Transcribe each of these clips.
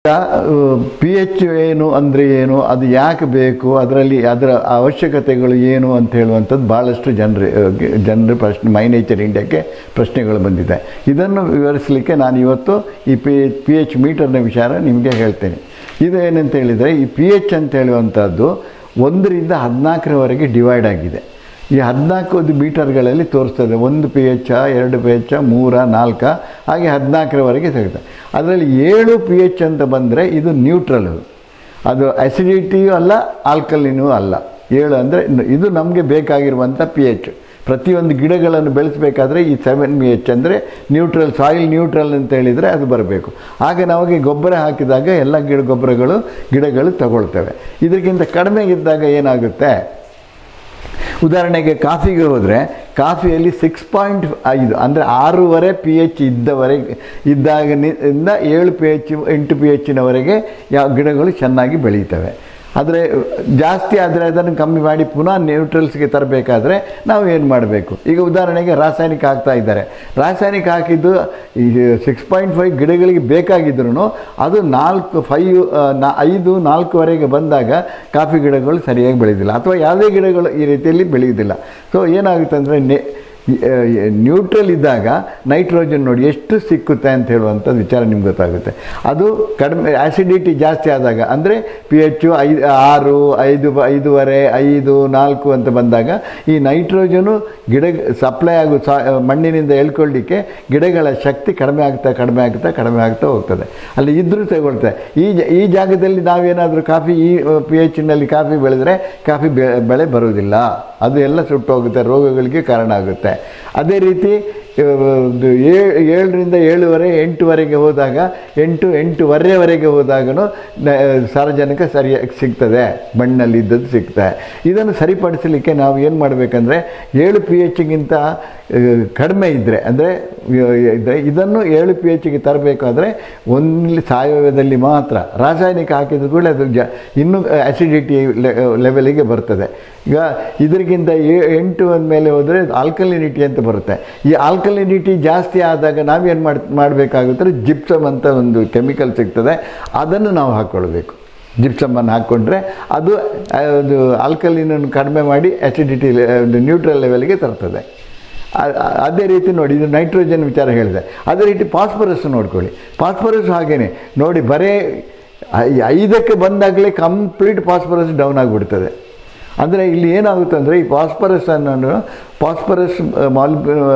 P H ಏನು ಅಂದರೆ ಏನು ಅದು ಯಾಕೆ ಬೇಕು ಅದರಲ್ಲಿ ಅದರ ಅವಶ್ಯಕತೆಗಳು ಏನು ಅಂತ ಹೇಳುವಂಥದ್ದು ಭಾಳಷ್ಟು ಜನರು ಜನರ ಪ್ರಶ್ನೆ ಮೈ ನೇಚರ್ ಇಂಡಿಯಾಕ್ಕೆ ಪ್ರಶ್ನೆಗಳು ಬಂದಿದೆ ಇದನ್ನು ವಿವರಿಸಲಿಕ್ಕೆ ನಾನು ಇವತ್ತು ಈ ಪಿ ಪಿ ಎಚ್ ಮೀಟರ್ನ ವಿಚಾರ ನಿಮಗೆ ಹೇಳ್ತೇನೆ ಇದು ಏನಂತ ಹೇಳಿದರೆ ಈ ಪಿ ಎಚ್ ಅಂತ ಹೇಳುವಂಥದ್ದು ಒಂದರಿಂದ ಹದಿನಾಲ್ಕರವರೆಗೆ ಡಿವೈಡ್ ಆಗಿದೆ ಈ ಹದಿನಾಲ್ಕು ಮೀಟರ್ಗಳಲ್ಲಿ ತೋರಿಸ್ತದೆ ಒಂದು ಪಿ ಎಚ್ ಎರಡು ಪಿ ಎಚ್ ಮೂರ ನಾಲ್ಕ ಹಾಗೆ ಹದಿನಾಲ್ಕರವರೆಗೆ ಸಿಗುತ್ತೆ ಅದರಲ್ಲಿ ಏಳು ಪಿ ಎಚ್ ಅಂತ ಬಂದರೆ ಇದು ನ್ಯೂಟ್ರಲ್ ಅದು ಅಸಿಡಿಟಿಯೂ ಅಲ್ಲ ಆಲ್ಕಲಿನೂ ಅಲ್ಲ ಏಳು ಅಂದರೆ ಇದು ನಮಗೆ ಬೇಕಾಗಿರುವಂಥ ಪಿ ಎಚ್ ಪ್ರತಿಯೊಂದು ಗಿಡಗಳನ್ನು ಬೆಳೆಸಬೇಕಾದ್ರೆ ಈ ಸೆವೆನ್ ಪಿ ಎಚ್ ಅಂದರೆ ನ್ಯೂಟ್ರಲ್ ಸಾಯಿಲ್ ನ್ಯೂಟ್ರಲ್ ಅಂತ ಹೇಳಿದರೆ ಅದು ಬರಬೇಕು ಆಗ ನಮಗೆ ಗೊಬ್ಬರ ಹಾಕಿದಾಗ ಎಲ್ಲ ಗಿಡ ಗೊಬ್ಬರಗಳು ಗಿಡಗಳು ತಗೊಳ್ತವೆ ಇದಕ್ಕಿಂತ ಕಡಿಮೆ ಇದ್ದಾಗ ಏನಾಗುತ್ತೆ ಉದಾಹರಣೆಗೆ ಕಾಫಿಗೆ ಹೋದರೆ ಕಾಫಿಯಲ್ಲಿ ಸಿಕ್ಸ್ ಪಾಯಿಂಟ್ ಐದು ಅಂದರೆ ಆರೂವರೆ ಪಿ ಎಚ್ ಇದ್ದವರೆಗೆ ಇದ್ದಾಗಿನಿಂದ ಏಳು ಪಿ ಎಚ್ ಎಂಟು ಪಿ ಎಚ್ಚಿನವರೆಗೆ ಯಾವ ಗಿಡಗಳು ಚೆನ್ನಾಗಿ ಬೆಳೀತವೆ ಆದರೆ ಜಾಸ್ತಿ ಆದರೆ ಅದನ್ನು ಕಮ್ಮಿ ಮಾಡಿ ಪುನಃ ನ್ಯೂಟ್ರಲ್ಸ್ಗೆ ತರಬೇಕಾದ್ರೆ ನಾವು ಏನು ಮಾಡಬೇಕು ಈಗ ಉದಾಹರಣೆಗೆ ರಾಸಾಯನಿಕ ಹಾಕ್ತಾ ಇದ್ದಾರೆ ರಾಸಾಯನಿಕ ಹಾಕಿದ್ದು ಈ ಸಿಕ್ಸ್ ಪಾಯಿಂಟ್ ಫೈವ್ ಗಿಡಗಳಿಗೆ ಬೇಕಾಗಿದ್ರೂ ಅದು ನಾಲ್ಕು ಫೈವ್ ನಾ ಐದು ನಾಲ್ಕುವರೆಗೆ ಬಂದಾಗ ಕಾಫಿ ಗಿಡಗಳು ಸರಿಯಾಗಿ ಬೆಳೆಯೋದಿಲ್ಲ ಅಥವಾ ಯಾವುದೇ ಗಿಡಗಳು ಈ ರೀತಿಯಲ್ಲಿ ಬೆಳೆಯೋದಿಲ್ಲ ಸೊ ಏನಾಗುತ್ತೆ ಅಂದರೆ ನೆ ನ್ಯೂಟ್ರಲ್ ಇದ್ದಾಗ ನೈಟ್ರೋಜನ್ ನೋಡಿ ಎಷ್ಟು ಸಿಕ್ಕುತ್ತೆ ಅಂತ ಹೇಳುವಂಥದ್ದು ವಿಚಾರ ನಿಮ್ಗೆ ಗೊತ್ತಾಗುತ್ತೆ ಅದು ಕಡಿಮೆ ಆ್ಯಸಿಡಿಟಿ ಜಾಸ್ತಿ ಆದಾಗ ಅಂದರೆ ಪಿ ಎಚ್ ಐದು ಆರು ಐದು ಐದೂವರೆ ಐದು ನಾಲ್ಕು ಅಂತ ಬಂದಾಗ ಈ ನೈಟ್ರೋಜನು ಗಿಡ ಸಪ್ಲೈ ಆಗೋ ಸಾ ಮಣ್ಣಿನಿಂದ ಎಳ್ಕೊಳ್ಳಿಕ್ಕೆ ಗಿಡಗಳ ಶಕ್ತಿ ಕಡಿಮೆ ಆಗ್ತಾ ಕಡಿಮೆ ಆಗ್ತಾ ಕಡಿಮೆ ಆಗ್ತಾ ಹೋಗ್ತದೆ ಅಲ್ಲಿ ಇದ್ದರೂ ತಗೊಳ್ತದೆ ಈ ಜ ಈ ಜಾಗದಲ್ಲಿ ನಾವೇನಾದರೂ ಕಾಫಿ ಈ ಪಿ ಎಚ್ನಲ್ಲಿ ಕಾಫಿ ಬೆಳೆದರೆ ಕಾಫಿ ಬೆ ಬೆಳೆ ಬರುವುದಿಲ್ಲ ಅದು ಎಲ್ಲ ಸುಟ್ಟು ಹೋಗುತ್ತೆ ರೋಗಗಳಿಗೆ ಕಾರಣ ಆಗುತ್ತೆ ಅದೇ ರೀತಿ ಒಂದು ಏ- ಏಳರಿಂದ ಏಳುವರೆ ಎಂಟುವರೆಗೆ ಹೋದಾಗ ಎಂಟು ಎಂಟುವರೆವರೆಗೆ ಹೋದಾಗನು ಸಾರಜನಕ ಸರಿಯಾಗಿ ಸಿಗ್ತದೆ ಮಣ್ಣಲ್ಲಿ ಇದ್ದದ್ದು ಸಿಗ್ತದೆ ಇದನ್ನು ಸರಿಪಡಿಸಲಿಕ್ಕೆ ನಾವು ಏನು ಮಾಡಬೇಕಂದ್ರೆ ಏಳು ಪಿ ಎಚ್ಗಿಂತ ಕಡಿಮೆ ಇದ್ದರೆ ಅಂದರೆ ಇದ್ದರೆ ಇದನ್ನು ಏಳು ಪಿ ಎಚ್ಗೆ ತರಬೇಕಾದ್ರೆ ಒಂದು ಸಾವಯವದಲ್ಲಿ ಮಾತ್ರ ರಾಸಾಯನಿಕ ಹಾಕಿದ ಕೂಡ ಅದು ಜ ಇನ್ನೂ ಆ್ಯಸಿಡಿಟಿ ಲೆವೆಲಿಗೆ ಬರ್ತದೆ ಈಗ ಇದಕ್ಕಿಂತ ಏ- ಎಂಟು ಮೇಲೆ ಹೋದರೆ ಆಲ್ಕಲಿನಿಟಿ ಅಂತ ಬರುತ್ತೆ ಈ ಆಲ್ಕಲಿನಿಟಿ ಜಾಸ್ತಿ ಆದಾಗ ನಾವೇನು ಮಾಡಿ ಮಾಡಬೇಕಾಗುತ್ತೆ ಜಿಪ್ಸಮ್ ಅಂತ ಒಂದು ಕೆಮಿಕಲ್ ಸಿಗ್ತದೆ ಅದನ್ನು ನಾವು ಹಾಕ್ಕೊಳ್ಬೇಕು ಜಿಪ್ಸಮನ್ನು ಹಾಕ್ಕೊಂಡ್ರೆ ಅದು ಅದು ಆಲ್ಕಲಿನನ್ನು ಕಡಿಮೆ ಮಾಡಿ ಆ್ಯಸಿಡಿಟಿ ಒಂದು ನ್ಯೂಟ್ರಲ್ ಲೆವೆಲ್ಗೆ ತರ್ತದೆ ಅ- ಅ- ಅದೇ ರೀತಿ ನೋಡಿ ಇದು ನೈಟ್ರೋಜನ್ ವಿಚಾರ ಹೇಳಿದೆ ಅದೇ ರೀತಿ ಫಾಸ್ಫರಸ್ ನೋಡ್ಕೊಳ್ಳಿ ಫಾಸ್ಫರಸ್ ಹಾಗೇನೆ ನೋಡಿ ಬರೇ ಐ- ಐದಕ್ಕೆ ಬಂದಾಗಲೇ ಕಂಪ್ಲೀಟ್ ಫಾಸ್ಫರಸ್ ಡೌನ್ ಆಗಿಬಿಡ್ತದೆ ಅಂದರೆ ಇಲ್ಲಿ ಏನಾಗುತ್ತೆ ಅಂದರೆ ಈ ಫಾಸ್ಫರಸ್ ಅನ್ನೋದು ಫಾಸ್ಫರಸ್ ಮಾಲ್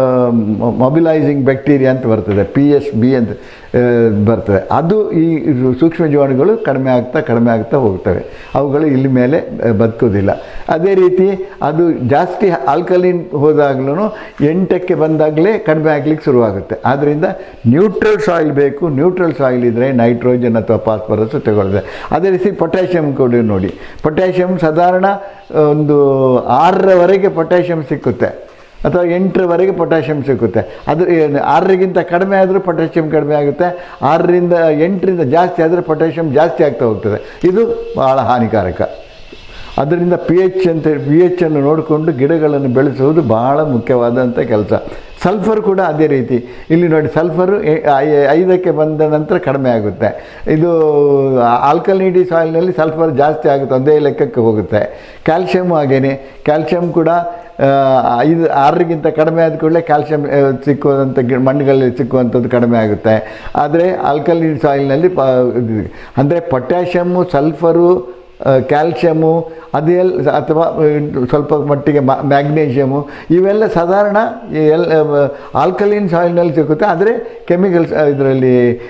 ಮೊಬಿಲೈಸಿಂಗ್ ಬ್ಯಾಕ್ಟೀರಿಯಾ ಅಂತ ಬರ್ತದೆ ಪಿ ಎಸ್ ಬಿ ಅಂತ ಆ, ಬರ್ತದೆ ಅದು ಈ ಇದು ಸೂಕ್ಷ್ಮ ಜೀವಾಣುಗಳು ಕಡಿಮೆ ಆಗ್ತಾ ಕಡಿಮೆ ಆಗ್ತಾ ಹೋಗ್ತವೆ ಅವುಗಳು ಇಲ್ಲಿ ಮೇಲೆ ಆ, ಬದುಕೋದಿಲ್ಲ ಅದೇ ರೀತಿ ಅದು ಜಾಸ್ತಿ ಆಲ್ಕಲಿನ್ ಹೋದಾಗ್ಲೂ ಎಂಟಕ್ಕೆ ಬಂದಾಗಲೇ ಕಡಿಮೆ ಆಗ್ಲಿಕ್ಕೆ ಶುರುವಾಗುತ್ತೆ ಆದ್ದರಿಂದ ನ್ಯೂಟ್ರಲ್ ಸಾಯಿಲ್ ಬೇಕು ನ್ಯೂಟ್ರಲ್ ಸಾಯಿಲ್ ಇದ್ದರೆ ನೈಟ್ರೋಜನ್ ಅಥವಾ ಫಾಸ್ಫರಸ್ ತಗೊಳ್ಳುತ್ತೆ ಅದೇ ರೀತಿ ಪೊಟ್ಯಾಷಿಯಮ್ ಕೂಡ ನೋಡಿ ಪೊಟ್ಯಾಷಿಯಮ್ ಸಾಧಾರಣ ಒಂದು ಆರರವರೆಗೆ ಪೊಟ್ಯಾಷಿಯಮ್ ಸಿಕ್ಕುತ್ತೆ ಅಥವಾ ಎಂಟರವರೆಗೆ ಪೊಟ್ಯಾಷಿಯಮ್ ಸಿಕ್ಕುತ್ತೆ ಅದು ಏನು ಆರರಿಗಿಂತ ಕಡಿಮೆ ಆದರೂ ಪೊಟ್ಯಾಷಿಯಮ್ ಕಡಿಮೆ ಆಗುತ್ತೆ ಆರರಿಂದ ಎಂಟರಿಂದ ಜಾಸ್ತಿ ಆದರೆ ಪೊಟ್ಯಾಷಿಯಮ್ ಜಾಸ್ತಿ ಆಗ್ತಾ ಹೋಗ್ತದೆ ಇದು ಭಾಳ ಹಾನಿಕಾರಕ ಅದರಿಂದ ಪಿ ಎಚ್ ಅಂತ ಪಿ ಎಚ್ಚನ್ನು ನೋಡಿಕೊಂಡು ಗಿಡಗಳನ್ನು ಬೆಳೆಸುವುದು ಬಹಳ ಮುಖ್ಯವಾದಂಥ ಕೆಲಸ ಸಲ್ಫರ್ ಕೂಡ ಅದೇ ರೀತಿ ಇಲ್ಲಿ ನೋಡಿ ಸಲ್ಫರು ಎ- ಐ- ಐದಕ್ಕೆ ಬಂದ ನಂತರ ಕಡಿಮೆ ಆಗುತ್ತೆ ಇದು ಆಲ್ಕಲಿನಿಟಿ ಸಾಯಿಲ್ನಲ್ಲಿ ಸಲ್ಫರ್ ಜಾಸ್ತಿ ಆಗುತ್ತೆ ಒಂದೇ ಲೆಕ್ಕಕ್ಕೆ ಹೋಗುತ್ತೆ ಕ್ಯಾಲ್ಶಿಯಮ್ ಹಾಗೇನೆ ಕ್ಯಾಲ್ಶಿಯಮ್ ಕೂಡ ಆ, ಐದು ಆರರಿಗಿಂತ ಕಡಿಮೆ ಆದ ಕೂಡಲೇ ಕ್ಯಾಲ್ಶಿಯಂ ಆ, ಸಿಕ್ಕುವಂಥ ಗಿ ಮಣ್ಣುಗಳಲ್ಲಿ ಸಿಕ್ಕುವಂಥದ್ದು ಕಡಿಮೆ ಆಗುತ್ತೆ ಆದರೆ ಆಲ್ಕಲಿನ್ ಸಾಯಿಲ್ನಲ್ಲಿ ಪ ಅಂದರೆ ಪೊಟ್ಯಾಷಿಯಮ್ಮು ಸಲ್ಫರು ಕ್ಯಾಲ್ಶಿಯಮು ಅದೆಲ್ಲ ಅಥವಾ ಸ್ವಲ್ಪ ಮಟ್ಟಿಗೆ ಮ್ಯಾಗ್ನೇಷಿಯಮು ಇವೆಲ್ಲ ಸಾಧಾರಣ ಈ ಎಲ್ ಆಲ್ಕಲಿನ್ ಸಾಯಿಲ್ನಲ್ಲಿ ಸಿಗುತ್ತೆ ಆದರೆ ಕೆಮಿಕಲ್ಸ್ ಇದರಲ್ಲಿ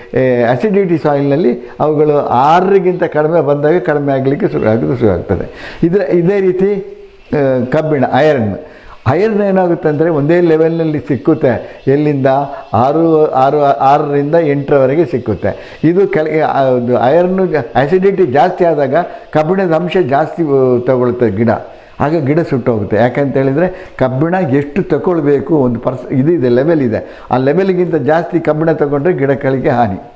ಅಸಿಡಿಟಿ ಸಾಯಿಲ್ನಲ್ಲಿ ಅವುಗಳು ಆರರಿಗಿಂತ ಕಡಿಮೆ ಬಂದಾಗ ಕಡಿಮೆ ಆಗಲಿಕ್ಕೆ ಶುರು ಆಗೋದು ಶುರು ಆಗ್ತದೆ ಇದರ ಇದೇ ರೀತಿ ಆ, ಕಬ್ಬಿಣ ಐರನ್ ಐರನ್ ಏನಾಗುತ್ತೆ ಅಂದರೆ ಒಂದೇ ಲೆವೆಲ್ನಲ್ಲಿ ಸಿಕ್ಕುತ್ತೆ ಎಲ್ಲಿಂದ ಆರು ಆರು ಆರರಿಂದ ಎಂಟರವರೆಗೆ ಸಿಕ್ಕುತ್ತೆ ಇದು ಕೆಳಗೆ ಐರನ್ನು ಆ್ಯಸಿಡಿಟಿ ಜಾಸ್ತಿ ಆದಾಗ ಕಬ್ಬಿಣದ ಅಂಶ ಜಾಸ್ತಿ ಆ, ತಗೊಳ್ಳುತ್ತೆ ಗಿಡ ಆಗ ಗಿಡ ಸುಟ್ಟೋಗುತ್ತೆ ಯಾಕಂತ ಹೇಳಿದರೆ ಕಬ್ಬಿಣ ಎಷ್ಟು ತಗೊಳ್ಬೇಕು ಒಂದು ಪರ್ಸ್ ಇದು ಇದೆ ಲೆವೆಲ್ ಇದೆ ಆ ಲೆವೆಲ್ಗಿಂತ ಜಾಸ್ತಿ ಕಬ್ಬಿಣ ತಗೊಂಡ್ರೆ ಗಿಡಗಳಿಗೆ ಹಾನಿ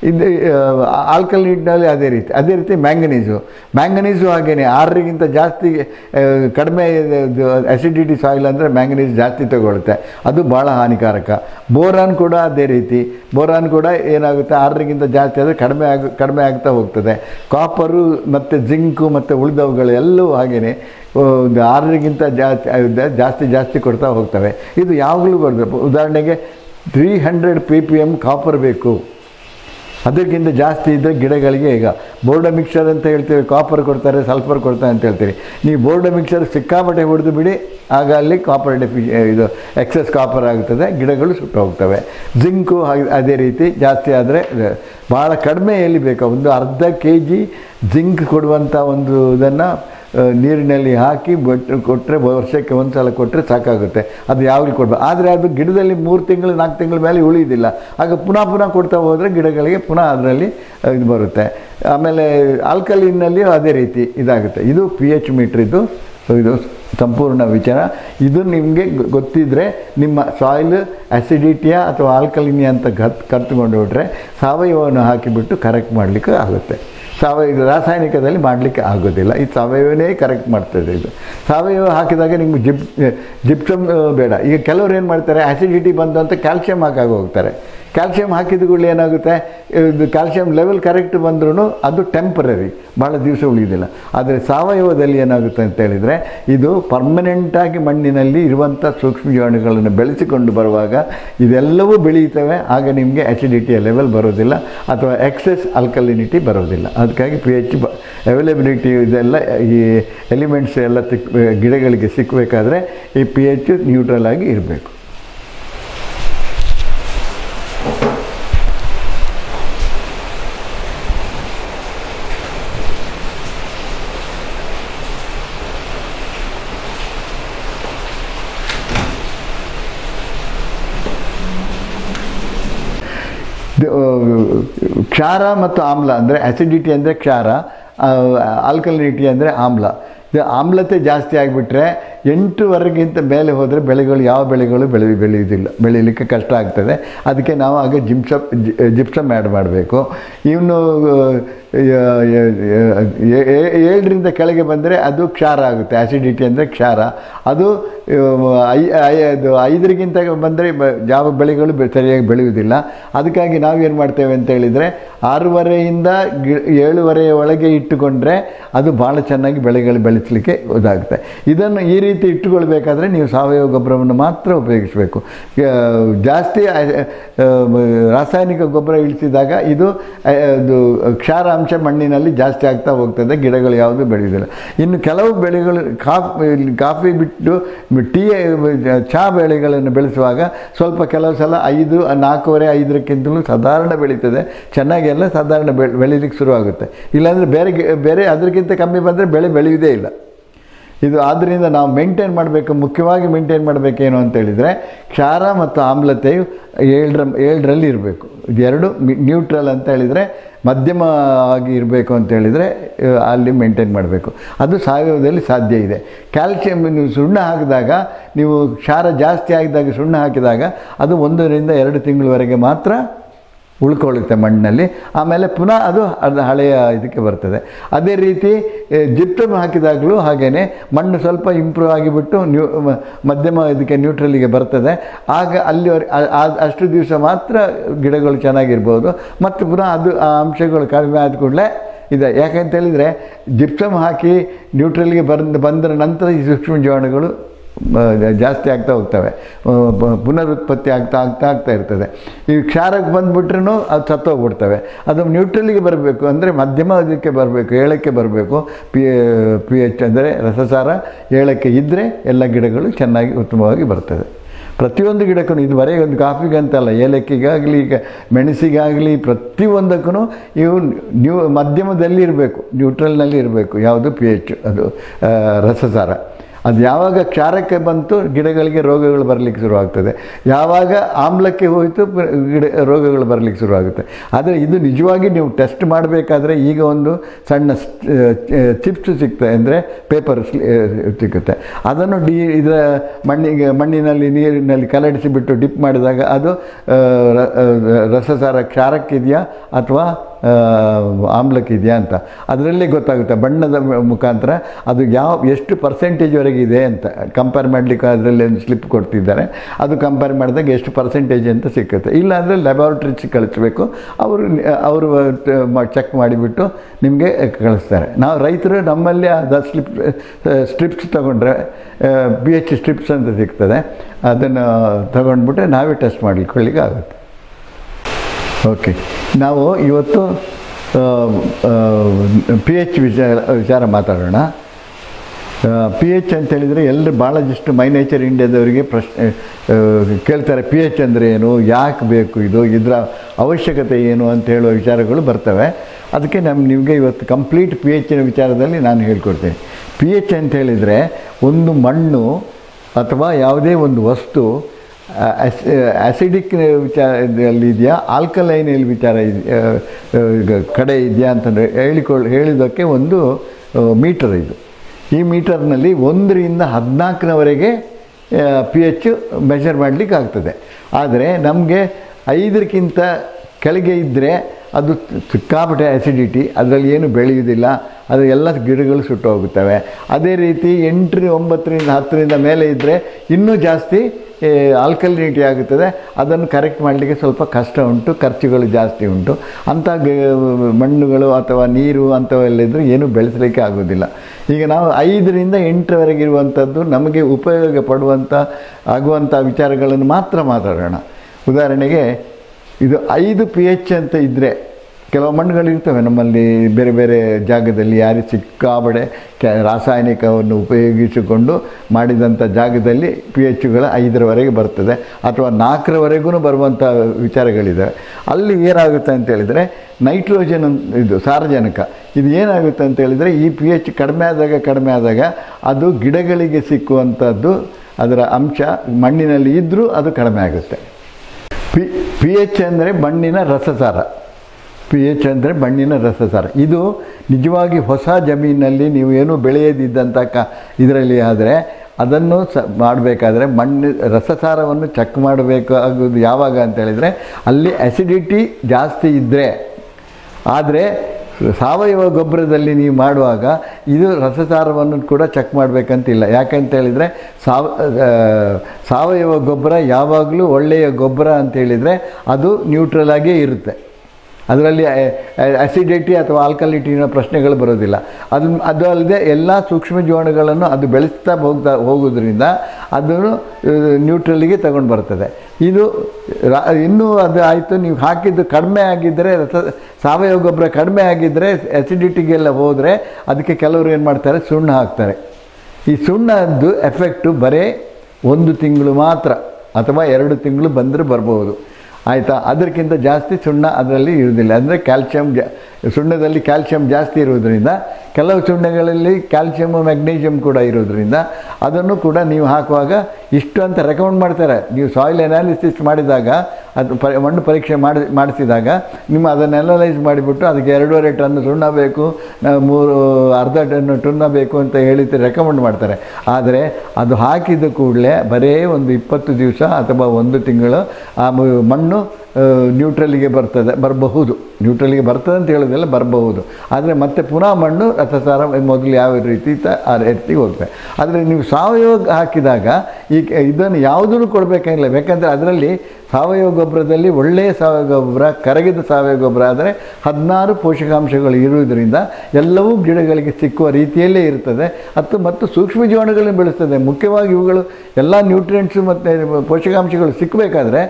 ಇದು ಆಲ್ಕಲಿನಲ್ಲಿ ಅದೇ ರೀತಿ ಅದೇ ರೀತಿ ಮ್ಯಾಂಗನೀಸು ಮ್ಯಾಂಗನೀಸು ಹಾಗೇನೆ ಆರರಿಗಿಂತ ಜಾಸ್ತಿ ಆ, ಕಡಿಮೆ ಅಸಿಡಿಟಿ ಸಾಯಿಲ್ ಅಂದರೆ ಮ್ಯಾಂಗನೀಸ್ ಜಾಸ್ತಿ ತಗೊಳುತ್ತೆ ಅದು ಭಾಳ ಹಾನಿಕಾರಕ ಬೋರಾನ್ ಕೂಡ ಅದೇ ರೀತಿ ಬೋರಾನ್ ಕೂಡ ಏನಾಗುತ್ತೆ ಆರರಿಗಿಂತ ಜಾಸ್ತಿ ಆದರೆ ಕಡಿಮೆ ಆಗ ಕಡಿಮೆ ಆಗ್ತಾ ಹೋಗ್ತದೆ ಕಾಪರು ಮತ್ತು ಜಿಂಕು ಮತ್ತು ಉಳಿದವುಗಳು ಎಲ್ಲವೂ ಹಾಗೆಯೇ ಒಂದು ಆರರಿಗಿಂತ ಜಾಸ್ತಿ ಜಾಸ್ತಿ ಜಾಸ್ತಿ ಕೊಡ್ತಾ ಹೋಗ್ತವೆ ಇದು ಯಾವಾಗಲೂ ಬರ್ತದೆ ಉದಾಹರಣೆಗೆ three hundred P P M copper ಬೇಕು ಅದಕ್ಕಿಂತ ಜಾಸ್ತಿ ಇದ್ದರೆ ಗಿಡಗಳಿಗೆ ಈಗ ಬೋರ್ಡ ಮಿಕ್ಸರ್ ಅಂತ ಹೇಳ್ತೀವಿ ಕಾಪರ್ ಕೊಡ್ತಾರೆ ಸಲ್ಫರ್ ಕೊಡ್ತಾರೆ ಅಂತ ಹೇಳ್ತೀರಿ ನೀವು ಬೋರ್ಡ ಮಿಕ್ಸರ್ ಸಿಕ್ಕಾಪಟ್ಟೆ ಹೊಡೆದು ಬಿಡಿ ಆಗ ಅಲ್ಲಿ ಕಾಪರ್ ಡೆಫಿ ಇದು ಎಕ್ಸಸ್ ಕಾಪರ್ ಆಗುತ್ತದೆ ಗಿಡಗಳು ಸುಟ್ಟು ಹೋಗ್ತವೆ ಜಿಂಕು ಹಾಗೆ ಅದೇ ರೀತಿ ಜಾಸ್ತಿ ಆದರೆ ಭಾಳ ಕಡಿಮೆ ಎಲ್ಲಿ ಬೇಕು ಒಂದು ಅರ್ಧ ಕೆ ಜಿ ಜಿಂಕ್ ಕೊಡುವಂಥ ಒಂದು ಇದನ್ನು ಆ, ನೀರಿನಲ್ಲಿ ಹಾಕಿ ಬಟ್ ಕೊಟ್ಟರೆ ವರ್ಷಕ್ಕೆ ಒಂದು ಸಲ ಕೊಟ್ಟರೆ ಸಾಕಾಗುತ್ತೆ ಅದು ಯಾವಾಗಲೂ ಕೊಡ್ಬೇಕು ಆದರೆ ಅದು ಗಿಡದಲ್ಲಿ ಮೂರು ತಿಂಗಳು ನಾಲ್ಕು ತಿಂಗಳ ಮೇಲೆ ಉಳಿಯೋದಿಲ್ಲ ಆಗ ಪುನಃ ಪುನಃ ಕೊಡ್ತಾ ಹೋದರೆ ಗಿಡಗಳಿಗೆ ಪುನಃ ಅದರಲ್ಲಿ ಇದು ಬರುತ್ತೆ ಆಮೇಲೆ ಆಲ್ಕಲಿನಲ್ಲಿ ಅದೇ ರೀತಿ ಇದಾಗುತ್ತೆ ಇದು ಪಿ ಎಚ್ ಮೀಟ್ರಿದ್ದು ಇದು ಸಂಪೂರ್ಣ ವಿಚಾರ ಇದು ನಿಮಗೆ ಗೊತ್ತಿದ್ದರೆ ನಿಮ್ಮ ಸಾಯಿಲ್ ಆ್ಯಸಿಡಿಟಿಯ ಅಥವಾ ಆಲ್ಕಲಿನಿಯ ಅಂತ ಕತ್ ಕರ್ತ್ಕೊಂಡು ಬಿಟ್ರೆ ಸಾವಯವವನ್ನು ಹಾಕಿಬಿಟ್ಟು ಕರೆಕ್ಟ್ ಮಾಡಲಿಕ್ಕೆ ಆಗುತ್ತೆ ಸಾವಯವ ರಾಸಾಯನಿಕದಲ್ಲಿ ಮಾಡಲಿಕ್ಕೆ ಆಗೋದಿಲ್ಲ ಈ ಸಾವಯವನೇ ಕರೆಕ್ಟ್ ಮಾಡ್ತದೆ ಇದು ಸಾವಯವ ಹಾಕಿದಾಗ ನಿಮ್ಗೆ ಜಿಪ್ ಜಿಪ್ಸಮ್ ಬೇಡ ಈಗ ಕೆಲವರು ಏನು ಮಾಡ್ತಾರೆ ಆ್ಯಸಿಡಿಟಿ ಬಂತು ಅಂತ ಕ್ಯಾಲ್ಶಿಯಂ ಹಾಕಾಗಿ ಹೋಗ್ತಾರೆ ಕ್ಯಾಲ್ಶಿಯಂ ಹಾಕಿದ ಕೂಡಲೇ ಏನಾಗುತ್ತೆ ಇದು ಕ್ಯಾಲ್ಶಿಯಂ ಲೆವೆಲ್ ಕರೆಕ್ಟ್ ಬಂದ್ರೂ ಅದು ಟೆಂಪರರಿ ಭಾಳ ದಿವಸ ಉಳಿಯೋದಿಲ್ಲ ಆದರೆ ಸಾವಯವದಲ್ಲಿ ಏನಾಗುತ್ತೆ ಅಂತ ಹೇಳಿದರೆ ಇದು ಪರ್ಮನೆಂಟಾಗಿ ಮಣ್ಣಿನಲ್ಲಿ ಇರುವಂಥ ಸೂಕ್ಷ್ಮ ಜೀವಾಣುಗಳನ್ನು ಬೆಳೆಸಿಕೊಂಡು ಬರುವಾಗ ಇದೆಲ್ಲವೂ ಬೆಳೆಯುತ್ತವೆ ಆಗ ನಿಮಗೆ ಆ್ಯಸಿಡಿಟಿಯ ಲೆವೆಲ್ ಬರೋದಿಲ್ಲ ಅಥವಾ ಎಕ್ಸೆಸ್ ಆಲ್ಕಲಿನಿಟಿ ಬರೋದಿಲ್ಲ ಅದಕ್ಕಾಗಿ ಪಿ ಎಚ್ ಬ ಅವೈಲಬಿಲಿಟಿ ಇದೆಲ್ಲ ಈ ಎಲಿಮೆಂಟ್ಸ್ ಎಲ್ಲ ಸಿಕ್ ಗಿಡಗಳಿಗೆ ಸಿಕ್ಕಬೇಕಾದ್ರೆ ಈ ಪಿ ಎಚ್ ನ್ಯೂಟ್ರಲ್ ಆಗಿ ಇರಬೇಕು ಇದು, ಆ, ಕ್ಷಾರ ಮತ್ತು ಆಮ್ಲ ಅಂದರೆ ಆ್ಯಸಿಡಿಟಿ ಅಂದರೆ ಕ್ಷಾರ ಆಲ್ಕಲಿನಿಟಿ ಅಂದರೆ ಆಮ್ಲ ಇದು ಆಮ್ಲತೆ ಜಾಸ್ತಿ ಆಗಿಬಿಟ್ರೆ ಎಂಟುವರೆಗಿಂತ ಮೇಲೆ ಹೋದರೆ ಬೆಳೆಗಳು ಯಾವ ಬೆಳೆಗಳು ಬೆಳೆ ಬೆಳೆಯುವುದಿಲ್ಲ ಬೆಳೀಲಿಕ್ಕೆ ಕಷ್ಟ ಆಗ್ತದೆ ಅದಕ್ಕೆ ನಾವು ಆಗ ಜಿಮ್ಸಮ್ ಜಿಪ್ಸಮ್ ಆ್ಯಡ್ ಮಾಡಬೇಕು ಇವನು ಏಳರಿಂದ ಕೆಳಗೆ ಬಂದರೆ ಅದು ಕ್ಷಾರ ಆಗುತ್ತೆ ಆ್ಯಸಿಡಿಟಿ ಅಂದರೆ ಕ್ಷಾರ ಅದು ಐ ಐ- ಅದು ಐದರಿಗಿಂತ ಬಂದರೆ ಬ- ಯಾವ ಬೆಳೆಗಳು ಬೆ- ಸರಿಯಾಗಿ ಬೆಳೆಯುವುದಿಲ್ಲ ಅದಕ್ಕಾಗಿ ನಾವೇನು ಮಾಡ್ತೇವೆ ಅಂತ ಹೇಳಿದರೆ ಆರೂವರೆಯಿಂದ ಗಿ ಏಳುವರೆಯ ಒಳಗೆ ಇಟ್ಟುಕೊಂಡ್ರೆ ಅದು ಭಾಳ ಚೆನ್ನಾಗಿ ಬೆಳೆಗಳು ಬೆಳೆಸಲಿಕ್ಕೆ ಇದಾಗುತ್ತೆ ಇದನ್ನು ಈ ರೀತಿ ಇಟ್ಟುಕೊಳ್ಬೇಕಾದ್ರೆ ನೀವು ಸಾವಯವ ಗೊಬ್ಬರವನ್ನು ಮಾತ್ರ ಉಪಯೋಗಿಸಬೇಕು ಆ, ಜಾಸ್ತಿ ಆ, ಆ, ರಾಸಾಯನಿಕ ಗೊಬ್ಬರ ಇಳಿಸಿದಾಗ ಇದು ಆ, ಅದು ಕ್ಷಾರಾಂಶ ಮಣ್ಣಿನಲ್ಲಿ ಜಾಸ್ತಿ ಆಗ್ತಾ ಹೋಗ್ತದೆ ಗಿಡಗಳು ಯಾವುದೂ ಬೆಳೆಯುವುದಿಲ್ಲ ಇನ್ನು ಕೆಲವು ಬೆಳೆಗಳು ಕಾಫಿ ಕಾಫಿ ಬಿಟ್ಟು ಟೀ ಚಹಾ ಬೆಳೆಗಳನ್ನು ಬೆಳೆಸುವಾಗ ಸ್ವಲ್ಪ ಕೆಲವು ಸಲ ಐದು ನಾಲ್ಕೂವರೆ ಐದರಕ್ಕಿಂತಲೂ ಸಾಧಾರಣ ಬೆಳೀತದೆ ಚೆನ್ನಾಗೆಲ್ಲ ಸಾಧಾರಣ ಬೆಳೆ ಬೆಳೀಲಿಕ್ಕೆ ಶುರುವಾಗುತ್ತೆ ಇಲ್ಲಾಂದರೆ ಬೇರೆ ಗಿ- ಬೇರೆ ಅದಕ್ಕಿಂತ ಕಮ್ಮಿ ಬಂದರೆ ಬೆಳೆ ಬೆಳೆಯುವುದೇ ಇಲ್ಲ ಇದು ಆದ್ದರಿಂದ ನಾವು ಮೇಂಟೈನ್ ಮಾಡಬೇಕು ಮುಖ್ಯವಾಗಿ ಮೇಂಟೈನ್ ಮಾಡಬೇಕೇನು ಅಂತ ಹೇಳಿದರೆ ಕ್ಷಾರ ಮತ್ತು ಆಮ್ಲತೆಯು ಏಳರ ಏಳರಲ್ಲಿ ಇರಬೇಕು ಇದೆರಡು ನ್ಯೂಟ್ರಲ್ ಅಂತ ಹೇಳಿದರೆ ಮಧ್ಯಮ ಆಗಿ ಇರಬೇಕು ಅಂತ ಹೇಳಿದರೆ ಆ, ಅಲ್ಲಿ ಮೇಂಟೈನ್ ಮಾಡಬೇಕು ಅದು ಸಾವಯವದಲ್ಲಿ ಸಾಧ್ಯ ಇದೆ ಕ್ಯಾಲ್ಸಿಯಂ ನೀವು ಸುಣ್ಣ ಹಾಕಿದಾಗ ನೀವು ಕ್ಷಾರ ಜಾಸ್ತಿ ಆಗಿದಾಗ ಸುಣ್ಣ ಹಾಕಿದಾಗ ಅದು ಒಂದರಿಂದ ಎರಡು ತಿಂಗಳವರೆಗೆ ಮಾತ್ರ ಉಳ್ಕೊಳ್ಳುತ್ತೆ ಮಣ್ಣಿನಲ್ಲಿ ಆಮೇಲೆ ಪುನಃ ಅದು ಅದು ಹಳೆಯ ಇದಕ್ಕೆ ಬರ್ತದೆ ಅದೇ ರೀತಿ ಜಿಪ್ಟಮ್ ಹಾಕಿದಾಗಲೂ ಹಾಗೆಯೇ ಮಣ್ಣು ಸ್ವಲ್ಪ ಇಂಪ್ರೂವ್ ಆಗಿಬಿಟ್ಟು ನ್ಯೂ ಮ- ಮಧ್ಯಮ ಇದಕ್ಕೆ ನ್ಯೂಟ್ರಲಿಗೆ ಬರ್ತದೆ ಆಗ ಅಲ್ಲಿವರೆ ಆ- ಆ- ಅಷ್ಟು ದಿವಸ ಮಾತ್ರ ಗಿಡಗಳು ಚೆನ್ನಾಗಿರ್ಬೋದು ಮತ್ತು ಪುನಃ ಅದು ಆ ಅಂಶಗಳು ಕಡಿಮೆ ಆದ ಕೂಡಲೇ ಇದೆ ಯಾಕಂತ ಹೇಳಿದರೆ ಜಿಪ್ಸಮ್ ಹಾಕಿ ನ್ಯೂಟ್ರಲ್ಗೆ ಬಂದ ಬಂದ ನಂತರ ಈ ಸೂಕ್ಷ್ಮ ಜೀವಾಣುಗಳು ಆ, ಜಾಸ್ತಿ ಆಗ್ತಾ ಹೋಗ್ತವೆ ಆ, ಪ- ಪುನರುತ್ಪತ್ತಿ ಆಗ್ತಾ ಆಗ್ತಾ ಆಗ್ತಾ ಇರ್ತದೆ ಈ ಕ್ಷಾರಕ್ಕೆ ಬಂದುಬಿಟ್ರೂ ಅದು ಸತ್ತೋಗ್ಬಿಡ್ತವೆ ಅದು ನ್ಯೂಟ್ರಲಿಗೆ ಬರಬೇಕು ಅಂದರೆ ಮಧ್ಯಮ ಇದಕ್ಕೆ ಬರಬೇಕು ಏಳಕ್ಕೆ ಬರಬೇಕು ಪಿ ಪಿ ಎಚ್ ಅಂದರೆ ರಸಸಾರ ಏಳಕ್ಕೆ ಇದ್ದರೆ ಎಲ್ಲ ಗಿಡಗಳು ಚೆನ್ನಾಗಿ ಉತ್ತಮವಾಗಿ ಬರ್ತದೆ ಪ್ರತಿಯೊಂದು ಗಿಡಕ್ಕೂ ಇದು ಬರೀ ಒಂದು ಕಾಫಿಗಂತಲ್ಲ ಏಲಕ್ಕಿಗಾಗಲಿ ಈಗ ಮೆಣಸಿಗಾಗಲಿ ಪ್ರತಿಯೊಂದಕ್ಕೂ ಇವು ನ್ಯೂ ಮಧ್ಯಮದಲ್ಲಿ ಇರಬೇಕು ನ್ಯೂಟ್ರಲ್ನಲ್ಲಿ ಇರಬೇಕು ಯಾವುದು ಪಿ ಎಚ್ ಅದು ಆ, ರಸಸಾರ ಅದು ಯಾವಾಗ ಕ್ಷಾರಕ್ಕೆ ಬಂತು ಗಿಡಗಳಿಗೆ ರೋಗಗಳು ಬರಲಿಕ್ಕೆ ಶುರುವಾಗ್ತದೆ ಯಾವಾಗ ಆಮ್ಲಕ್ಕೆ ಹೋಯಿತು ಪ- ಗಿಡ ರೋಗಗಳು ಬರಲಿಕ್ಕೆ ಶುರುವಾಗುತ್ತೆ ಆದರೆ ಇದು ನಿಜವಾಗಿ ನೀವು ಟೆಸ್ಟ್ ಮಾಡಬೇಕಾದ್ರೆ ಈಗ ಒಂದು ಸಣ್ಣ ಚಿಪ್ಸ್ ಸಿಗ್ತದೆ ಅಂದರೆ ಪೇಪರ್ ಸಿಗುತ್ತೆ ಅದನ್ನು ಡಿ ಇದರ ಮಣ್ಣಿಗೆ ಮಣ್ಣಿನಲ್ಲಿ ನೀರಿನಲ್ಲಿ ಕಲಡಿಸಿ ಬಿಟ್ಟು ಡಿಪ್ ಮಾಡಿದಾಗ ಅದು ಆ, ರ- ಆ, ರಸಸಾರ ಕ್ಷಾರಕ್ಕಿದೆಯಾ ಅಥವಾ ಆ, ಆಮ್ಲಕ್ಕಿದೆಯಾ ಅಂತ ಅದರಲ್ಲೇ ಗೊತ್ತಾಗುತ್ತೆ ಬಣ್ಣದ ಮುಖಾಂತರ ಅದು ಯಾವ ಎಷ್ಟು ಪರ್ಸೆಂಟೇಜ್ವರೆಗೆ ಇದೆ ಅಂತ ಕಂಪೇರ್ ಮಾಡಲಿಕ್ಕೆ ಅದರಲ್ಲಿ ಒಂದು ಸ್ಲಿಪ್ ಕೊಡ್ತಿದ್ದಾರೆ ಅದು ಕಂಪೇರ್ ಮಾಡಿದಾಗ ಎಷ್ಟು ಪರ್ಸೆಂಟೇಜ್ ಅಂತ ಸಿಕ್ಕುತ್ತೆ ಇಲ್ಲಾಂದರೆ ಲ್ಯಾಬಾರ್ಟ್ರಿಗೆ ಕಳಿಸ್ಬೇಕು ಅವರು ಅವರು ಚೆಕ್ ಮಾಡಿಬಿಟ್ಟು ನಿಮಗೆ ಕಳಿಸ್ತಾರೆ ನಾವು ರೈತರು ನಮ್ಮಲ್ಲಿ ಅದು ಸ್ಲಿಪ್ ಸ್ಟ್ರಿಪ್ಸ್ ತೊಗೊಂಡ್ರೆ ಬಿ ಎಚ್ ಸ್ಟ್ರಿಪ್ಸ್ ಅಂತ ಸಿಗ್ತದೆ ಅದನ್ನು ತಗೊಂಡ್ಬಿಟ್ರೆ ನಾವೇ ಟೆಸ್ಟ್ ಮಾಡ್ಲಿಕ್ಕೆ ಆಗುತ್ತೆ ಓಕೆ ನಾವು ಇವತ್ತು ಪಿ ಎಚ್ ವಿಚಾರ ವಿಚಾರ ಮಾತಾಡೋಣ ಪಿ ಎಚ್ ಅಂತೇಳಿದರೆ ಎಲ್ಲರೂ ಭಾಳ ಜಸ್ಟ್ ಮೈ ನೇಚರ್ ಇಂಡಿಯಾದವರಿಗೆ ಪ್ರಶ್ನೆ ಆ, ಕೇಳ್ತಾರೆ ಪಿ ಎಚ್ ಅಂದರೆ ಏನು ಯಾಕೆ ಬೇಕು ಇದು ಇದರ ಅವಶ್ಯಕತೆ ಏನು ಅಂತ ಹೇಳುವ ವಿಚಾರಗಳು ಬರ್ತವೆ ಅದಕ್ಕೆ ನಮ್ಮ ನಿಮಗೆ ಇವತ್ತು ಕಂಪ್ಲೀಟ್ ಪಿ ಎಚ್ಚಿನ ವಿಚಾರದಲ್ಲಿ ನಾನು ಹೇಳ್ಕೊಡ್ತೀನಿ ಪಿ ಎಚ್ ಅಂತ ಹೇಳಿದರೆ ಒಂದು ಮಣ್ಣು ಅಥವಾ ಯಾವುದೇ ಒಂದು ವಸ್ತು ಆ್ಯಸಿಡಿಕ್ ವಿಚಾರದಲ್ಲಿ ಇದೆಯಾ ಆಲ್ಕಲೈನಲ್ಲಿ ವಿಚಾರ ಇದೆಯಾ ಈಗ ಕಡೆ ಇದೆಯಾ ಅಂತ ಹೇಳಿಕೊಳ್ಳ ಹೇಳಿದ್ದಕ್ಕೆ ಒಂದು ಮೀಟರ್ ಇದು ಈ ಮೀಟರ್ನಲ್ಲಿ ಒಂದರಿಂದ ಹದಿನಾಲ್ಕನವರೆಗೆ ಪಿ ಎಚ್ ಮೆಷರ್ ಮಾಡಲಿಕ್ಕೆ ಆಗ್ತದೆ ಆದರೆ ನಮಗೆ ಐದಕ್ಕಿಂತ ಕೆಳಗೆ ಇದ್ದರೆ ಅದು ಸಿಕ್ಕಾಪಟ್ಟೆ ಆ್ಯಸಿಡಿಟಿ ಅದರಲ್ಲಿ ಏನು ಬೆಳೆಯುವುದಿಲ್ಲ ಅದು ಎಲ್ಲ ಗಿಡಗಳು ಸುಟ್ಟು ಹೋಗುತ್ತವೆ ಅದೇ ರೀತಿ ಎಂಟರಿಂದ ಒಂಬತ್ತರಿಂದ ಹತ್ತರಿಂದ ಮೇಲೆ ಇದ್ದರೆ ಇನ್ನೂ ಜಾಸ್ತಿ ಆಲ್ಕಲಿನಿಟಿ ಆಗುತ್ತದೆ ಅದನ್ನು ಕರೆಕ್ಟ್ ಮಾಡಲಿಕ್ಕೆ ಸ್ವಲ್ಪ ಕಷ್ಟ ಉಂಟು ಖರ್ಚುಗಳು ಜಾಸ್ತಿ ಉಂಟು ಅಂಥ ಗ- ಮಣ್ಣುಗಳು ಅಥವಾ ನೀರು ಅಂಥವೆಲ್ಲ ಇದ್ದರೆ ಏನು ಬೆಳೆಸಲಿಕ್ಕೆ ಆಗೋದಿಲ್ಲ ಈಗ ನಾವು ಐದರಿಂದ ಎಂಟರವರೆಗೆ ಇರುವಂಥದ್ದು ನಮಗೆ ಉಪಯೋಗ ಪಡುವಂಥ ಆಗುವಂಥ ವಿಚಾರಗಳನ್ನು ಮಾತ್ರ ಮಾತಾಡೋಣ ಉದಾಹರಣೆಗೆ ಇದು ಐದು ಪಿ ಎಚ್ ಅಂತ ಇದ್ದರೆ ಕೆಲವು ಮಣ್ಣುಗಳಿರ್ತವೆ ನಮ್ಮಲ್ಲಿ ಬೇರೆ ಬೇರೆ ಜಾಗದಲ್ಲಿ ಯಾರು ಸಿಕ್ಕಾಬಡೆ ಕೆ ರಾಸಾಯನಿಕವನ್ನು ಉಪಯೋಗಿಸಿಕೊಂಡು ಮಾಡಿದಂಥ ಜಾಗದಲ್ಲಿ ಪಿ ಎಚ್ಗಳ ಐದರವರೆಗೆ ಬರ್ತದೆ ಅಥವಾ ನಾಲ್ಕರವರೆಗೂ ಬರುವಂಥ ವಿಚಾರಗಳಿದ್ದಾವೆ ಅಲ್ಲಿ ಏನಾಗುತ್ತೆ ಅಂತ ಹೇಳಿದರೆ ನೈಟ್ರೋಜನ್ ಅಂತ- ಇದು ಸಾರಜನಕ ಇದು ಏನಾಗುತ್ತೆ ಅಂತ ಹೇಳಿದರೆ ಈ ಪಿ ಎಚ್ ಕಡಿಮೆ ಆದಾಗ ಕಡಿಮೆ ಆದಾಗ ಅದು ಗಿಡಗಳಿಗೆ ಸಿಕ್ಕುವಂಥದ್ದು ಅದರ ಅಂಶ ಮಣ್ಣಿನಲ್ಲಿ ಇದ್ದರೂ ಅದು ಕಡಿಮೆ ಆಗುತ್ತೆ ಪಿ ಪಿ ಎಚ್ ಅಂದರೆ ಮಣ್ಣಿನ ರಸಸಾರ ಪಿ ಎಚ್ ಅಂದರೆ ಮಣ್ಣಿನ ರಸಸಾರ ಇದು ನಿಜವಾಗಿ ಹೊಸ ಜಮೀನಲ್ಲಿ ನೀವು ಏನೂ ಬೆಳೆಯದಿದ್ದಂಥ ಕ ಇದರಲ್ಲಿ ಆದರೆ ಅದನ್ನು ಸ ಮಾಡಬೇಕಾದ್ರೆ ಮಣ್ಣು ರಸಸಾರವನ್ನು ಚೆಕ್ ಮಾಡಬೇಕಾಗೋದು ಯಾವಾಗ ಅಂತ ಹೇಳಿದರೆ ಅಲ್ಲಿ ಅಸಿಡಿಟಿ ಜಾಸ್ತಿ ಇದ್ದರೆ ಆದರೆ ಸಾವಯವ ಗೊಬ್ಬರದಲ್ಲಿ ನೀವು ಮಾಡುವಾಗ ಇದು ರಸಸಾರವನ್ನು ಕೂಡ ಚೆಕ್ ಮಾಡಬೇಕಂತಿಲ್ಲ ಯಾಕಂತ ಹೇಳಿದರೆ ಸಾವ ಆ, ಸಾವಯವ ಗೊಬ್ಬರ ಯಾವಾಗಲೂ ಒಳ್ಳೆಯ ಗೊಬ್ಬರ ಅಂತ ಹೇಳಿದರೆ ಅದು ನ್ಯೂಟ್ರಲ್ ಆಗೇ ಇರುತ್ತೆ ಅದರಲ್ಲಿ ಅಸಿಡಿಟಿ ಅಥವಾ ಆಲ್ಕಲಿಟಿನ ಪ್ರಶ್ನೆಗಳು ಬರೋದಿಲ್ಲ ಅದು ಅದು ಅಲ್ಲದೆ ಎಲ್ಲ ಸೂಕ್ಷ್ಮ ಜೀವಾಣುಗಳನ್ನು ಅದು ಬೆಳೆಸ್ತಾ ಹೋಗ್ತಾ ಹೋಗೋದ್ರಿಂದ ಅದನ್ನು ನ್ಯೂಟ್ರಲ್ಲಿಗೆ ತಗೊಂಡು ಬರ್ತದೆ ಇದು ರಾ ಇನ್ನೂ ಅದು ಆಯಿತು ನೀವು ಹಾಕಿದ್ದು ಕಡಿಮೆ ಆಗಿದ್ದರೆ ರಸ ಸಾವಯವ ಗೊಬ್ಬರ ಕಡಿಮೆ ಆಗಿದ್ದರೆ ಅಸಿಡಿಟಿಗೆಲ್ಲ ಹೋದರೆ ಅದಕ್ಕೆ ಕೆಲವರು ಏನು ಮಾಡ್ತಾರೆ ಸುಣ್ಣ ಹಾಕ್ತಾರೆ ಈ ಸುಣ್ಣದ್ದು ಎಫೆಕ್ಟು ಬರೀ ಒಂದು ತಿಂಗಳು ಮಾತ್ರ ಅಥವಾ ಎರಡು ತಿಂಗಳು ಬಂದರೆ ಬರ್ಬೋದು ಆಯಿತಾ ಅದಕ್ಕಿಂತ ಜಾಸ್ತಿ ಸುಣ್ಣ ಅದರಲ್ಲಿ ಇರುವುದಿಲ್ಲ ಅಂದರೆ ಕ್ಯಾಲ್ಸಿಯಂ ಜಾ ಸುಣ್ಣದಲ್ಲಿ ಕ್ಯಾಲ್ಸಿಯಂ ಜಾಸ್ತಿ ಇರುವುದರಿಂದ ಕೆಲವು ಸುಣ್ಣಗಳಲ್ಲಿ ಕ್ಯಾಲ್ಸಿಯಮ್ ಮ್ಯಾಗ್ನೀಷಿಯಮ್ ಕೂಡ ಇರೋದ್ರಿಂದ ಅದನ್ನು ಕೂಡ ನೀವು ಹಾಕುವಾಗ ಇಷ್ಟು ಅಂತ ರೆಕಮೆಂಡ್ ಮಾಡ್ತಾರೆ ನೀವು ಸಾಯಿಲ್ ಅನಾಲಿಸಿಸ್ ಮಾಡಿದಾಗ ಅದು ಪ ಮಣ್ಣು ಪರೀಕ್ಷೆ ಮಾಡಿ ಮಾಡಿಸಿದಾಗ ನಿಮ್ಮ ಅದನ್ನು ಅನಲೈಸ್ ಮಾಡಿಬಿಟ್ಟು ಅದಕ್ಕೆ ಎರಡೂವರೆ ಟನ್ ಸುಣ್ಣ ಬೇಕು ನಾವು ಮೂರು ಅರ್ಧ ಟನ್ ಟನ್ನ ಬೇಕು ಅಂತ ಹೇಳಿ ರೆಕಮೆಂಡ್ ಮಾಡ್ತಾರೆ ಆದರೆ ಅದು ಹಾಕಿದ ಕೂಡಲೇ ಬರೀ ಒಂದು ಇಪ್ಪತ್ತು ದಿವಸ ಅಥವಾ ಒಂದು ತಿಂಗಳು ಆ ಮ- ಮಣ್ಣು ಆ, ನ್ಯೂಟ್ರಲ್ಲಿಗೆ ಬರ್ತದೆ ಬರಬಹುದು ನ್ಯೂಟ್ರಲ್ಲಿಗೆ ಬರ್ತದೆ ಅಂತ ಹೇಳೋದಿಲ್ಲ ಬರಬಹುದು ಆದರೆ ಮತ್ತೆ ಪುನಃ ಮಣ್ಣು ರಸಸಾರ ಮೊದಲು ಯಾವ ರೀತಿ ಇತ್ತ ಆ ರೀತಿಗೆ ಹೋಗ್ತದೆ ಆದರೆ ನೀವು ಸಾವಯವ ಹಾಕಿದಾಗ ಈ ಇದನ್ನು ಯಾವುದನ್ನು ಕೊಡಬೇಕಾಗಿಲ್ಲ ಯಾಕಂದರೆ ಅದರಲ್ಲಿ ಸಾವಯವ ಗೊಬ್ಬರದಲ್ಲಿ ಒಳ್ಳೆಯ ಸಾವಯವ ಗೊಬ್ಬರ ಕರಗಿದ ಸಾವಯವ ಗೊಬ್ಬರ ಆದರೆ ಹದಿನಾರು ಪೋಷಕಾಂಶಗಳು ಇರುವುದರಿಂದ ಎಲ್ಲವೂ ಗಿಡಗಳಿಗೆ ಸಿಕ್ಕುವ ರೀತಿಯಲ್ಲೇ ಇರ್ತದೆ ಮತ್ತು ಮತ್ತು ಸೂಕ್ಷ್ಮ ಜೀವಾಣುಗಳನ್ನು ಬೆಳೆಸ್ತದೆ ಮುಖ್ಯವಾಗಿ ಇವುಗಳು ಎಲ್ಲ ನ್ಯೂಟ್ರಿಯೆಂಟ್ಸು ಮತ್ತು ಪೋಷಕಾಂಶಗಳು ಸಿಕ್ಕಬೇಕಾದ್ರೆ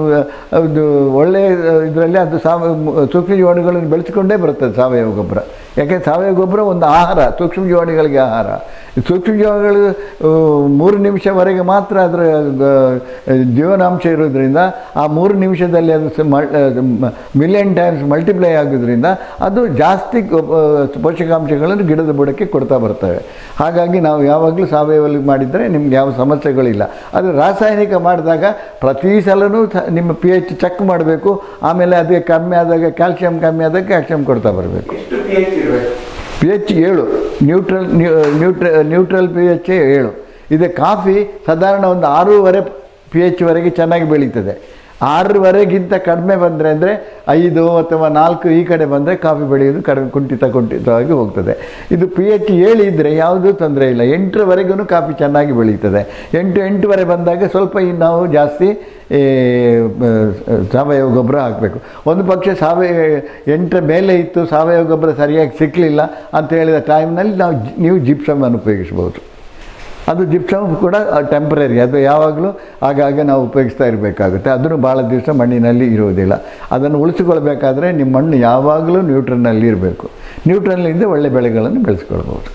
ಅದು ಒಳ್ಳೆಯ ಇದರಲ್ಲಿ ಅದು ಸಾವ ಸೂಕ್ಷ್ಮ ಜೀವಾಣುಗಳನ್ನು ಬೆಳೆಸಿಕೊಂಡೇ ಬರ್ತದೆ ಸಾವಯವ ಗೊಬ್ಬರ ಯಾಕೆ ಸಾವಯವ ಗೊಬ್ಬರ ಒಂದು ಆಹಾರ ಸೂಕ್ಷ್ಮ ಜೀವಾಣುಗಳಿಗೆ ಆಹಾರ ಈ ಸೂಕ್ಷ್ಮ ಜೀವಾಣುಗಳು ಆ, ಮೂರು ನಿಮಿಷವರೆಗೆ ಮಾತ್ರ ಅದರ ಆ, ಜೀವನಾಂಶ ಇರೋದ್ರಿಂದ ಆ ಮೂರು ನಿಮಿಷದಲ್ಲಿ ಅದು ಮಿಲಿಯನ್ ಟೈಮ್ಸ್ ಮಲ್ಟಿಪ್ಲೈ ಆಗೋದ್ರಿಂದ ಅದು ಜಾಸ್ತಿ ಗೊಬ್ಬ- ಪೋಷಕಾಂಶಗಳನ್ನು ಗಿಡದ ಬುಡಕ್ಕೆ ಕೊಡ್ತಾ ಬರ್ತವೆ ಹಾಗಾಗಿ ನಾವು ಯಾವಾಗಲೂ ಸಾವಯವಲ್ಲಿ ಮಾಡಿದರೆ ನಿಮ್ಗೆ ಯಾವ ಸಮಸ್ಯೆಗಳಿಲ್ಲ ಅದು ರಾಸಾಯನಿಕ ಮಾಡಿದಾಗ ಪ್ರತಿ ಸಲನೂ ಸ- ನಿಮ್ಮ ಪಿ ಎಚ್ ಚೆಕ್ ಮಾಡಬೇಕು ಆಮೇಲೆ ಅದಕ್ಕೆ ಕಮ್ಮಿ ಆದಾಗ ಕ್ಯಾಲ್ಸಿಯಂ ಕಮ್ಮಿ ಆದಾಗ ಕ್ಯಾಲ್ಸಿಯಂ ಕೊಡ್ತಾ ಬರಬೇಕು ಎಷ್ಟು ಪಿ ಎಚ್ ಇರಬೇಕು ಪಿ ಎಚ್ ಏಳು ನ್ಯೂಟ್ರಲ್ ನ್ಯೂಟ್ರ ನ್ಯೂಟ್ರಲ್ ಪಿ ಎಚ್ ಏಳು ಇದು ಕಾಫಿ ಸಾಧಾರಣ ಒಂದು ಆರೂವರೆ ಪಿ ಎಚ್ವರೆಗೆ ಚೆನ್ನಾಗಿ ಬೆಳೀತದೆ ಆರೂವರೆಗಿಂತ ಕಡಿಮೆ ಬಂದರೆ ಅಂದರೆ ಐದು ಅಥವಾ ನಾಲ್ಕು ಈ ಕಡೆ ಬಂದರೆ ಕಾಫಿ ಬೆಳೆಯೋದು ಕಡಿಮೆ ಕುಂಠಿತ ಕುಂಠಿತವಾಗಿ ಹೋಗ್ತದೆ ಇದು ಪಿ ಎಚ್ ಏಳು ಇದ್ದರೆ ಯಾವುದೂ ತೊಂದರೆ ಇಲ್ಲ ಎಂಟರವರೆಗೂ ಕಾಫಿ ಚೆನ್ನಾಗಿ ಬೆಳೀತದೆ ಎಂಟು ಎಂಟುವರೆ ಬಂದಾಗ ಸ್ವಲ್ಪ ಇನ್ನು ನಾವು ಜಾಸ್ತಿ ಈ, ಆ, ಸಾವಯವ ಗೊಬ್ಬರ ಹಾಕಬೇಕು ಒಂದು ಪಕ್ಷ ಸಾವಯವ ಎಂಟರ ಮೇಲೆ ಇತ್ತು ಸಾವಯವ ಗೊಬ್ಬರ ಸರಿಯಾಗಿ ಸಿಕ್ಕಲಿಲ್ಲ ಅಂತ ಹೇಳಿದ ಟೈಮ್ನಲ್ಲಿ ನಾವು ಜಿ- ನೀವು ಜಿಪ್ಸಮನ್ನು ಉಪಯೋಗಿಸ್ಬೋದು ಅದು ಜಿಪ್ಸಮ್ ಕೂಡ ಟೆಂಪ್ರರಿ ಅದು ಯಾವಾಗಲೂ ಆಗಾಗ ನಾವು ಉಪಯೋಗಿಸ್ತಾ ಇರಬೇಕಾಗುತ್ತೆ ಅದನ್ನು ಭಾಳ ದಿವಸ ಮಣ್ಣಿನಲ್ಲಿ ಇರುವುದಿಲ್ಲ ಅದನ್ನು ಉಳಿಸಿಕೊಳ್ಬೇಕಾದ್ರೆ ನಿಮ್ಮ ಮಣ್ಣು ಯಾವಾಗಲೂ ನ್ಯೂಟ್ರನ್ನಲ್ಲಿ ಇರಬೇಕು ನ್ಯೂಟ್ರನ್ನಿಂದ ಒಳ್ಳೆ ಬೆಳೆಗಳನ್ನು ಬೆಳೆಸ್ಕೊಳ್ಬೋದು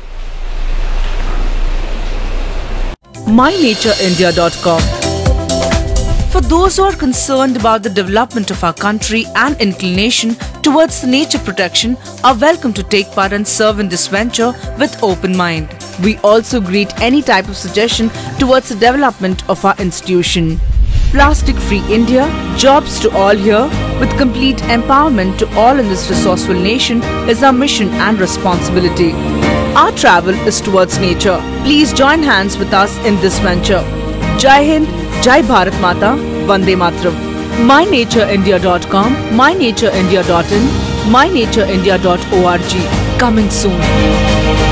mynaturindia.com. For those who are concerned about the development of our country and inclination towards nature protection are welcome to take part and serve in this venture with open mind. We also greet any type of suggestion towards the development of our institution. Plastic Free India, jobs to all here, with complete empowerment to all in this resourceful nation is our mission and responsibility. Our travel is towards nature. Please join hands with us in this venture. Jai Hind, Jai Bharat Mata, Vande Matram. MyNatureIndia.com, MyNatureIndia.in, MyNatureIndia.org. Coming soon.